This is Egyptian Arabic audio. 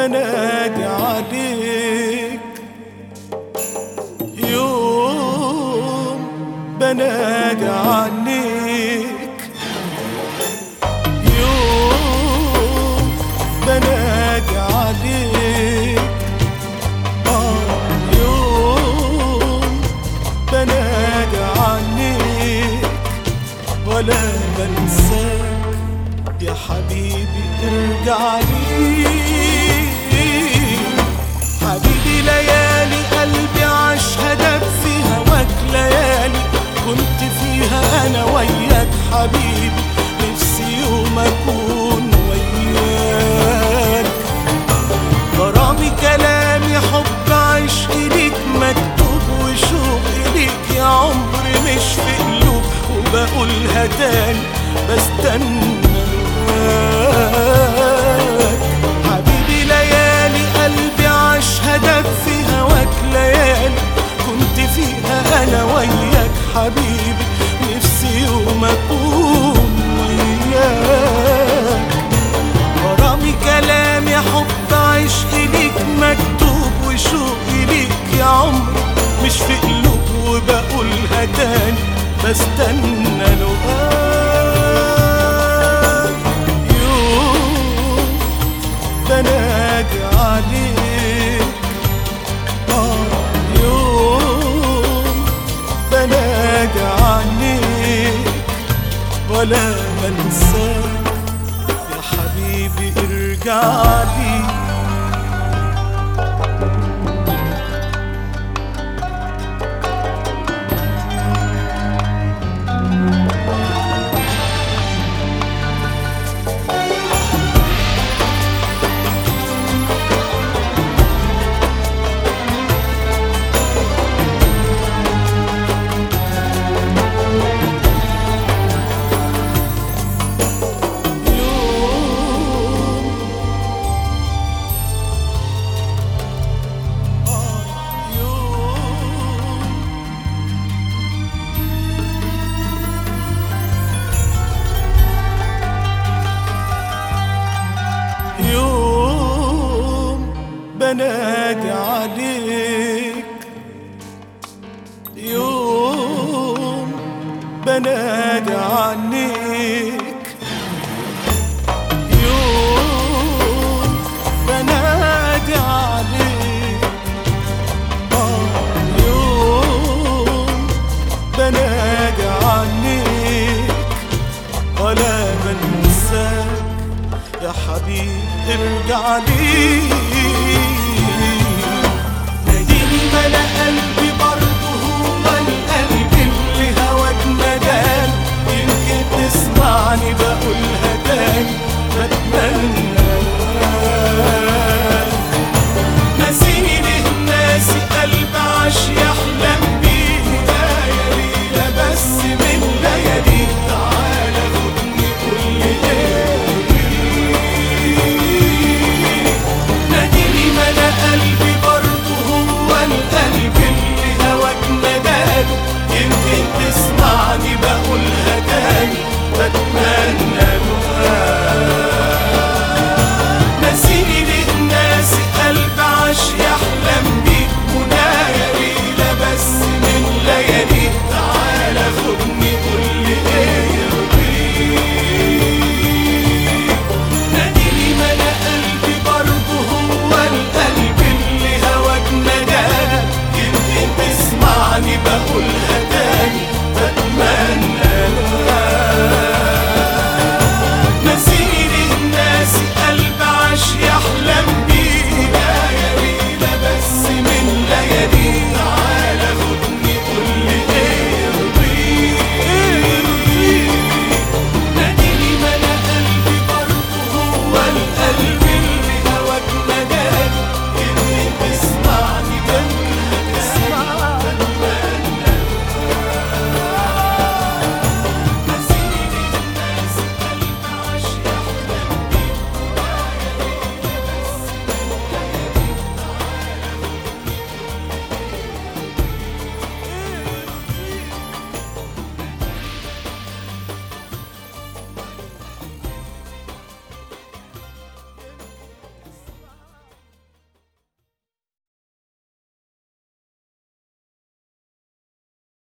بنادي عليك يوم بنادي عليك يوم بنادي عليك آه يوم بنادي عليك ولا بنساك يا حبيبي ارجع لي حبيبي ليالي قلبي عاش هدف في هواك ليالي كنت فيها انا وياك حبيبي نفسي يوم اكون وياك غرامي كلامي حب عشق ليك مكتوب وشوق ليك يا عمري مش في قلوب وبقولها تاني بستنى لقاك حبيبي ليالي قلبي عاش هدف في هواك ليالي كنت فيها انا وياك حبيبي نفسي يوم اكون وياك غرامي كلامي حب عشق ليك مكتوب وشوقي ليك يا عمري مش في قلوب وبقولها تاني بستنى لقاك يوم بنادي عليك آه يوم بنادي عليك ولا بنساك يا حبيبي ارجع لي يوم آه يوم يوم بنادي عليك يوم بنادي عليك يوم بنادي عليك آه يوم بنادي عليك ولا بنساك يا حبيبي ارجع لي ناديني ملا قلبي